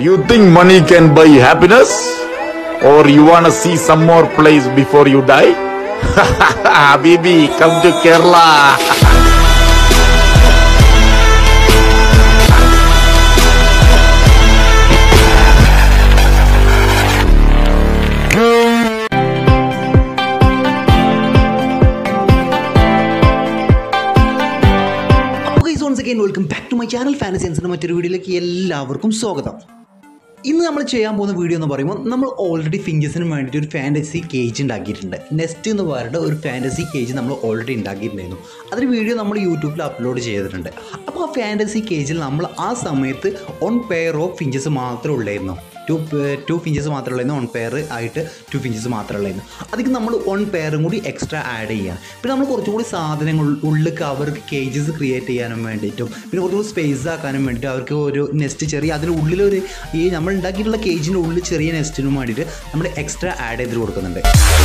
You think money can buy happiness? Or you wanna see some more place before you die? Habibi, come to Kerala. Guys once again welcome back to my channel fancy സെൻസിൻ്റെ മറ്റൊരു വീഡിയോയിലേക്ക് എല്ലാവർക്കും സ്വാഗതം ഇന്ന് നമ്മൾ ചെയ്യാൻ പോകുന്ന video എന്ന് പറയുമ്പോൾ നമ്മൾ ഓൾറെഡി ഫിഞ്ചസിന് വേണ്ടിയിട്ട് ഒരു ഫാൻറ്റസി കേജ് ഉണ്ടാക്കിയിട്ടുണ്ട് നെസ്റ്റ് എന്ന് പറയുന്ന ഒരു ഫാൻറ്റസി കേജ് നമ്മൾ ഓൾറെഡി ഉണ്ടാക്കിയിട്ടുണ്ടായിരുന്നു അതൊരു വീഡിയോ നമ്മൾ യൂട്യൂബിൽ അപ്ലോഡ് ചെയ്തിട്ടുണ്ട് അപ്പോൾ ആ ഫാൻറ്റസി കേജിൽ നമ്മൾ ആ സമയത്ത് ഓൺ പെയർ ഓഫ് ഫിഞ്ചസ് മാത്രമേ ഉള്ളായിരുന്നു ടു ടു ഫിഞ്ചസ് മാത്രമേ ഉള്ളായിരുന്നു ഓൺ പെയർ ആയിട്ട് ടു ഫിഞ്ചസ് മാത്രമേ ഉള്ളായിരുന്നു അതിക്ക് നമ്മൾ വൺ പെയറും കൂടി എക്സ്ട്രാ ആഡ് ചെയ്യാണ് പിന്നെ നമ്മൾ കുറച്ചും കൂടി സാധനങ്ങൾ ഉള്ളിൽ അവർക്ക് കേജസ് ക്രിയേറ്റ് ചെയ്യാനും വേണ്ടിയിട്ടും പിന്നെ കുറച്ചുകൂടി സ്പേസ് ആക്കാനും വേണ്ടിയിട്ട് അവർക്ക് ഒരു നെസ്റ്റ് ചെറിയ അതിന് ഉള്ളിലൊരു ഈ നമ്മൾ ഉണ്ടാക്കിയിട്ടുള്ള കേജിൻ്റെ ഉള്ളിൽ ചെറിയ നെസ്റ്റിനും വേണ്ടിയിട്ട് നമ്മൾ എക്സ്ട്രാ ആഡ് ചെയ്ത് കൊടുക്കുന്നുണ്ട്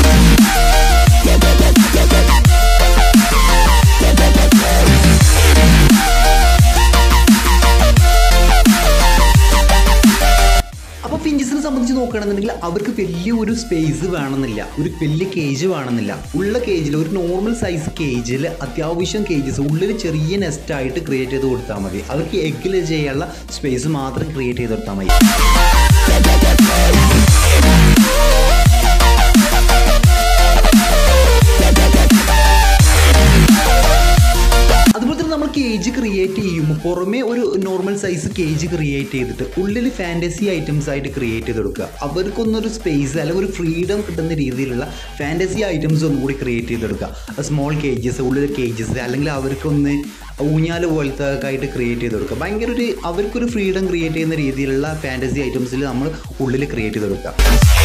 അപ്പോൾ ഫിഞ്ചസിനെ സംബന്ധിച്ച് നോക്കുകയാണെന്നുണ്ടെങ്കിൽ അവർക്ക് വലിയ ഒരു സ്പേസ് വേണമെന്നില്ല ഒരു വലിയ കേജ് വേണമെന്നില്ല ഉള്ള കേജിൽ ഒരു നോർമൽ സൈസ് കേജിൽ അത്യാവശ്യം കേജസ് ഉള്ളിൽ ചെറിയ നെസ്റ്റ് ആയിട്ട് ക്രിയേറ്റ് ചെയ്ത് കൊടുത്താൽ മതി അവർക്ക് എഗ്ഗിൽ ചെയ്യാനുള്ള സ്പേസ് മാത്രം ക്രിയേറ്റ് ചെയ്ത് കൊടുത്താൽ മതി അതുപോലെ തന്നെ നമ്മൾ കേജ് ക്രിയേറ്റ് ചെയ്യുമ്പോൾ പുറമേ ഒരു നോർമൽ സൈസ് കേജ് ക്രിയേറ്റ് ചെയ്തിട്ട് ഉള്ളിൽ ഫാൻറ്റസി ഐറ്റംസ് ആയിട്ട് ക്രിയേറ്റ് ചെയ്ത് കൊടുക്കുക അവർക്കൊന്നൊരു സ്പേസ് അല്ലെങ്കിൽ ഒരു ഫ്രീഡം കിട്ടുന്ന രീതിയിലുള്ള ഫാൻറ്റസി ഐറ്റംസ് ഒന്നും കൂടി ക്രിയേറ്റ് ചെയ്തെടുക്കുക സ്മോൾ കേജസ് ഉള്ളിൽ കേജസ് അല്ലെങ്കിൽ അവർക്കൊന്ന് ഊഞ്ഞാൽ പോലത്തെ ഒക്കെ ആയിട്ട് ക്രിയേറ്റ് ചെയ്ത് കൊടുക്കുക ഭയങ്കര ഒരു അവർക്കൊരു ഫ്രീഡം ക്രിയേറ്റ് ചെയ്യുന്ന രീതിയിലുള്ള ഫാൻറ്റസി ഐറ്റംസിൽ നമ്മൾ ഉള്ളിൽ ക്രിയേറ്റ് ചെയ്ത് കൊടുക്കുക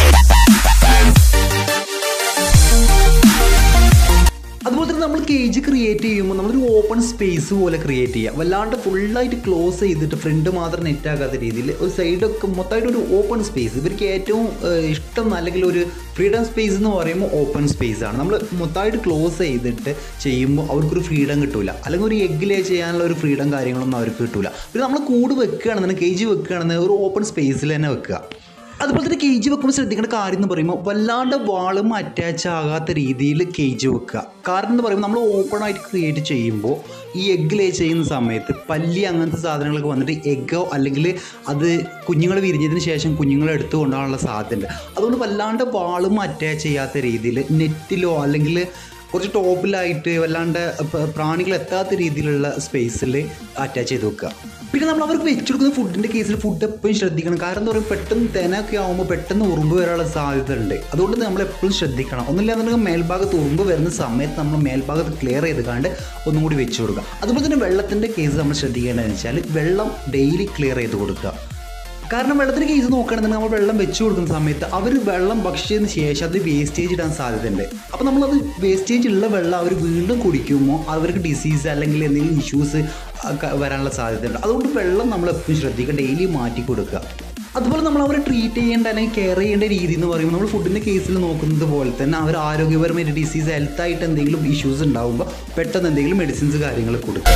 അതുപോലെ തന്നെ നമ്മൾ കേജ് ക്രിയേറ്റ് ചെയ്യുമ്പോൾ നമ്മളൊരു ഓപ്പൺ സ്പേസ് പോലെ ക്രിയേറ്റ് ചെയ്യുക വല്ലാണ്ട് ഫുള്ളായിട്ട് ക്ലോസ് ചെയ്തിട്ട് ഫ്രണ്ട് മാത്രം നെറ്റ് ആകാത്ത രീതിയിൽ ഒരു സൈഡൊക്കെ മൊത്തമായിട്ട് ഒരു ഓപ്പൺ സ്പേസ് ഇവർക്ക് ഏറ്റവും ഏഹ്, ഇഷ്ടം അല്ലെങ്കിൽ ഒരു ഫ്രീഡം സ്പേസ് എന്ന് പറയുമ്പോൾ ഓപ്പൺ സ്പേസ് ആണ് നമ്മൾ മൊത്തമായിട്ട് ക്ലോസ് ചെയ്തിട്ട് ചെയ്യുമ്പോൾ അവർക്കൊരു ഫ്രീഡം കിട്ടില്ല അല്ലെങ്കിൽ ഒരു എഗ്ഗിലേ ചെയ്യാനുള്ള ഒരു ഫ്രീഡം കാര്യങ്ങളൊന്നും അവർക്ക് കിട്ടില്ല പിന്നെ നമ്മൾ കൂട് വെക്കുകയാണെന്നുണ്ടെങ്കിൽ കേജ് വെക്കുകയാണെന്നുണ്ടെങ്കിൽ ഒരു ഓപ്പൺ സ്പേസിൽ തന്നെ വെക്കുക അതുപോലെ തന്നെ കേജ് വെക്കുമ്പോൾ ശ്രദ്ധിക്കേണ്ട കാര്യം എന്ന് പറയുമ്പോൾ വല്ലാണ്ട് വാളും അറ്റാച്ച് ആകാത്ത രീതിയിൽ കേജ് വെക്കുക കാരണം എന്ന് പറയുമ്പോൾ നമ്മൾ ഓപ്പൺ ആയിട്ട് ക്രിയേറ്റ് ചെയ്യുമ്പോൾ ഈ എഗ് ലേ ചെയ്യുന്ന സമയത്ത് പല്ലി അങ്ങനത്തെ സാധനങ്ങളൊക്കെ വന്നിട്ട് എഗ്ഗോ അല്ലെങ്കിൽ അത് കുഞ്ഞുങ്ങൾ വിരിഞ്ഞതിന് ശേഷം കുഞ്ഞുങ്ങളെ എടുത്തു കൊണ്ടുപോകാനുള്ള സാധ്യതയുണ്ട് അതുകൊണ്ട് വല്ലാണ്ട് വാളും അറ്റാച്ച് ചെയ്യാത്ത രീതിയിൽ നെറ്റിലോ അല്ലെങ്കിൽ കുറച്ച് ടോപ്പിലായിട്ട് വല്ലാണ്ട് പ- പ്രാണികൾ എത്താത്ത രീതിയിലുള്ള സ്പേസിൽ അറ്റാച്ച് ചെയ്ത് വെക്കുക പിന്നെ നമ്മൾ അവർക്ക് വെച്ച് കൊടുക്കുന്ന ഫുഡിൻ്റെ കേസിൽ ഫുഡ് എപ്പോഴും ശ്രദ്ധിക്കണം കാരണം എന്താ പറയുക പെട്ടെന്ന് തേനൊക്കെ ആകുമ്പോൾ പെട്ടെന്ന് ഉറുമ്പ് വരാനുള്ള സാധ്യത ഉണ്ട് അതുകൊണ്ട് നമ്മൾ എപ്പോഴും ശ്രദ്ധിക്കണം ഒന്നുമില്ലാന്നുണ്ടെങ്കിൽ മേൽഭാഗത്ത് ഉറുമ്പ് വരുന്ന സമയത്ത് നമ്മൾ മേൽഭാഗത്ത് ക്ലിയർ ചെയ്ത് കണ്ട് ഒന്നും കൂടി വെച്ച് കൊടുക്കുക അതുപോലെ തന്നെ വെള്ളത്തിൻ്റെ കേസ് നമ്മൾ ശ്രദ്ധിക്കേണ്ടതെന്ന് വെച്ചാൽ വെള്ളം ഡെയിലി ക്ലിയർ ചെയ്ത് കൊടുക്കുക കാരണം വെള്ളത്തിന് കേസ് നോക്കുകയാണെന്നുണ്ടെങ്കിൽ നമ്മൾ വെള്ളം വെച്ച് കൊടുക്കുന്ന സമയത്ത് അവർ വെള്ളം ഭക്ഷിച്ചതിന് ശേഷം അത് വേസ്റ്റേജ് ഇടാൻ സാധ്യതയുണ്ട് അപ്പോൾ നമ്മളത് വേസ്റ്റേജ് ഉള്ള വെള്ളം അവർ വീണ്ടും കുടിക്കുമ്പോൾ അവർക്ക് ഡിസീസ് അല്ലെങ്കിൽ എന്തെങ്കിലും ഇഷ്യൂസ് വരാനുള്ള സാധ്യതയുണ്ട് അതുകൊണ്ട് വെള്ളം നമ്മൾ എപ്പോഴും ശ്രദ്ധിക്കുക ഡെയിലി മാറ്റി കൊടുക്കുക അതുപോലെ നമ്മൾ അവരെ ട്രീറ്റ് ചെയ്യേണ്ട അല്ലെങ്കിൽ കെയർ ചെയ്യേണ്ട രീതി എന്ന് പറയുമ്പോൾ നമ്മൾ ഫുഡിൻ്റെ കേസിൽ നോക്കുന്നത് പോലെ തന്നെ അവർ ആരോഗ്യപരമായിട്ട് ഡിസീസ് ഹെൽത്തായിട്ട് എന്തെങ്കിലും ഇഷ്യൂസ് ഉണ്ടാകുമ്പോൾ പെട്ടെന്ന് എന്തെങ്കിലും മെഡിസിൻസ് കാര്യങ്ങൾ കൊടുക്കുക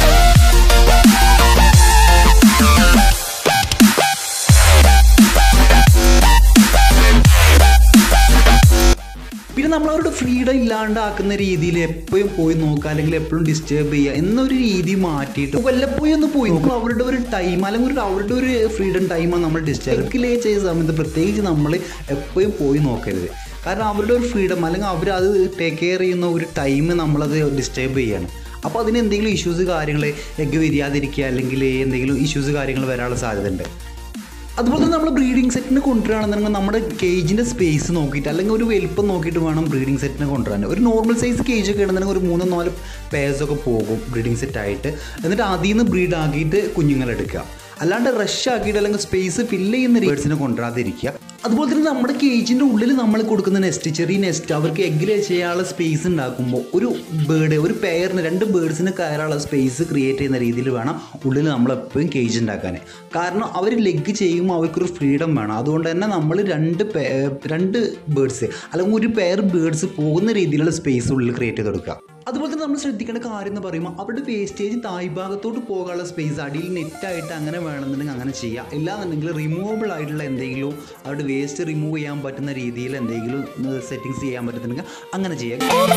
പിന്നെ നമ്മൾ അവരുടെ ഫ്രീഡം ഇല്ലാണ്ടാക്കുന്ന രീതിയിൽ എപ്പോഴും പോയി നോക്കുക അല്ലെങ്കിൽ എപ്പോഴും ഡിസ്റ്റർബ് ചെയ്യുക എന്നൊരു രീതി മാറ്റിയിട്ട് വല്ലപ്പോഴും ഒന്ന് പോയി നോക്കും അവരുടെ ഒരു ടൈം അല്ലെങ്കിൽ ഒരു അവരുടെ ഒരു ഫ്രീഡം ടൈമാണ് നമ്മൾ ഡിസ്റ്റർബ് ലേ ചെയ്യുന്ന സമയത്ത് പ്രത്യേകിച്ച് നമ്മൾ എപ്പോഴും പോയി നോക്കരുത് കാരണം അവരുടെ ഒരു ഫ്രീഡം അല്ലെങ്കിൽ അവർ അത് ടേക്ക് കെയർ ചെയ്യുന്ന ഒരു ടൈം നമ്മളത് ഡിസ്റ്റർബ് ചെയ്യാണ് അപ്പോൾ അതിന് എന്തെങ്കിലും ഇഷ്യൂസ് കാര്യങ്ങൾ എഗ് വിരിയാതിരിക്കുക അല്ലെങ്കിൽ എന്തെങ്കിലും ഇഷ്യൂസ് കാര്യങ്ങൾ വരാനുള്ള സാധ്യത ഉണ്ട് അതുപോലെ തന്നെ നമ്മൾ ബ്രീഡിംഗ് സെറ്റിന് കൊണ്ടുവരികയാണെന്നുണ്ടെങ്കിൽ നമ്മുടെ കേജിൻ്റെ സ്പേസ് നോക്കിയിട്ട് അല്ലെങ്കിൽ ഒരു വലിപ്പം നോക്കിയിട്ട് വേണം ബ്രീഡിംഗ് സെറ്റിന് കൊണ്ടുവരാൻ ഒരു നോർമൽ സൈസ് കേജ് ഒക്കെ ആണെന്നുണ്ടെങ്കിൽ ഒരു മൂന്നോ നാല് പേഴ്സൊക്കെ പോകും ബ്രീഡിംഗ് സെറ്റായിട്ട് എന്നിട്ട് അതിൽ നിന്ന് ബ്രീഡ് ആക്കിയിട്ട് കുഞ്ഞുങ്ങളെടുക്കുക അല്ലാണ്ട് റഷ് ആക്കിയിട്ട് അല്ലെങ്കിൽ സ്പേസ് ഫില്ല് ചെയ്യുന്ന ബേഡ്സിനെ കൊണ്ടുവരാതിരിക്കുക അതുപോലെ തന്നെ നമ്മുടെ കേജിൻ്റെ ഉള്ളിൽ നമ്മൾ കൊടുക്കുന്ന നെസ്റ്റ് ചെറിയ നെസ്റ്റ് അവർക്ക് എഗ്ഗിൽ ചെയ്യാനുള്ള സ്പേസ് ഉണ്ടാക്കുമ്പോൾ ഒരു ബേഡ് ഒരു പെയറിന് രണ്ട് ബേഡ്സിന് കയറാനുള്ള സ്പേസ് ക്രിയേറ്റ് ചെയ്യുന്ന രീതിയിൽ വേണം ഉള്ളിൽ നമ്മൾ എപ്പോഴും കേജ് ഉണ്ടാക്കാൻ കാരണം അവർ ലെഗ് ചെയ്യുമ്പോൾ അവർക്കൊരു ഫ്രീഡം വേണം അതുകൊണ്ട് തന്നെ നമ്മൾ രണ്ട് പേ- രണ്ട് ബേഡ്സ് അല്ലെങ്കിൽ ഒരു പെയർ ബേഡ്സ് പോകുന്ന രീതിയിലുള്ള സ്പേസ് ഉള്ളിൽ ക്രിയേറ്റ് ചെയ്ത് കൊടുക്കുക അതുപോലെ തന്നെ നമ്മൾ ശ്രദ്ധിക്കേണ്ട കാര്യം എന്ന് പറയുമ്പോൾ അവരുടെ വേസ്റ്റേജ് താഴ്ഭാഗത്തോട്ട് പോകാനുള്ള സ്പേസ് അടിയിൽ നെറ്റായിട്ട് അങ്ങനെ വേണമെന്നുണ്ടെങ്കിൽ അങ്ങനെ ചെയ്യാം ഇല്ലാന്നുണ്ടെങ്കിൽ റിമൂവബിൾ ആയിട്ടുള്ള എന്തെങ്കിലും അവരുടെ വേസ്റ്റ് റിമൂവ് ചെയ്യാൻ പറ്റുന്ന രീതിയിൽ എന്തെങ്കിലും സെറ്റിങ്സ് ചെയ്യാൻ പറ്റുന്നുണ്ടെങ്കിൽ അങ്ങനെ ചെയ്യാം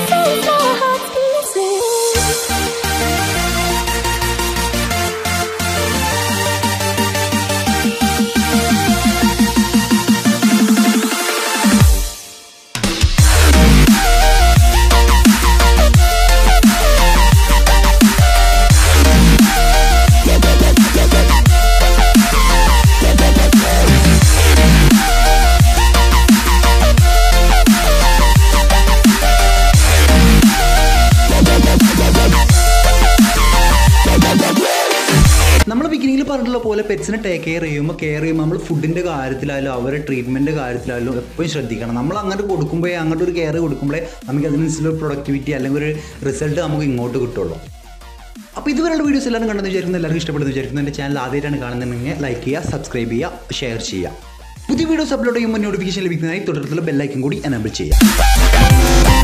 നമ്മൾ ബിഗിനിങ്ങിൽ പറഞ്ഞിട്ടുള്ള പോലെ പെറ്റ്സിനെ ടേക്ക് കെയർ ചെയ്യുമ്പോൾ കെയർ ചെയ്യുമ്പോൾ നമ്മൾ ഫുഡിൻ്റെ കാര്യത്തിലായാലും അവരുടെ ട്രീറ്റ്മെൻറ്റ് കാര്യത്തിലായാലും എപ്പോഴും ശ്രദ്ധിക്കണം നമ്മൾ അങ്ങോട്ട് കൊടുക്കുമ്പോഴേ അങ്ങോട്ട് ഒരു കെയർ കൊടുക്കുമ്പോഴേ നമുക്ക് അതിനനുസരിച്ചുള്ള പ്രൊഡക്ടിവിറ്റി അല്ലെങ്കിൽ ഒരു റിസൾട്ട് നമുക്ക് ഇങ്ങോട്ട് കിട്ടുള്ളൂ അപ്പോൾ ഇതുവരെയുള്ള വീഡിയോസ് എല്ലാവരും കണ്ടെന്ന് വിചാരിക്കുന്നു എല്ലാവർക്കും ഇഷ്ടപ്പെടുന്നു വിചാരിക്കുന്നു എൻ്റെ ചാനൽ ആദ്യമായിട്ടാണ് കാണുന്നുണ്ടെങ്കിൽ ലൈക്ക് ചെയ്യുക സബ്സ്ക്രൈബ് ചെയ്യുക ഷെയർ ചെയ്യുക പുതിയ വീഡിയോസ് അപ്ലോഡ് ചെയ്യുമ്പോൾ നോട്ടിഫിക്കേഷൻ ലഭിക്കുന്നതായി തുടർന്നുള്ള ബെല്ലൈക്കൻ കൂടി എനേബിൾ ചെയ്യുക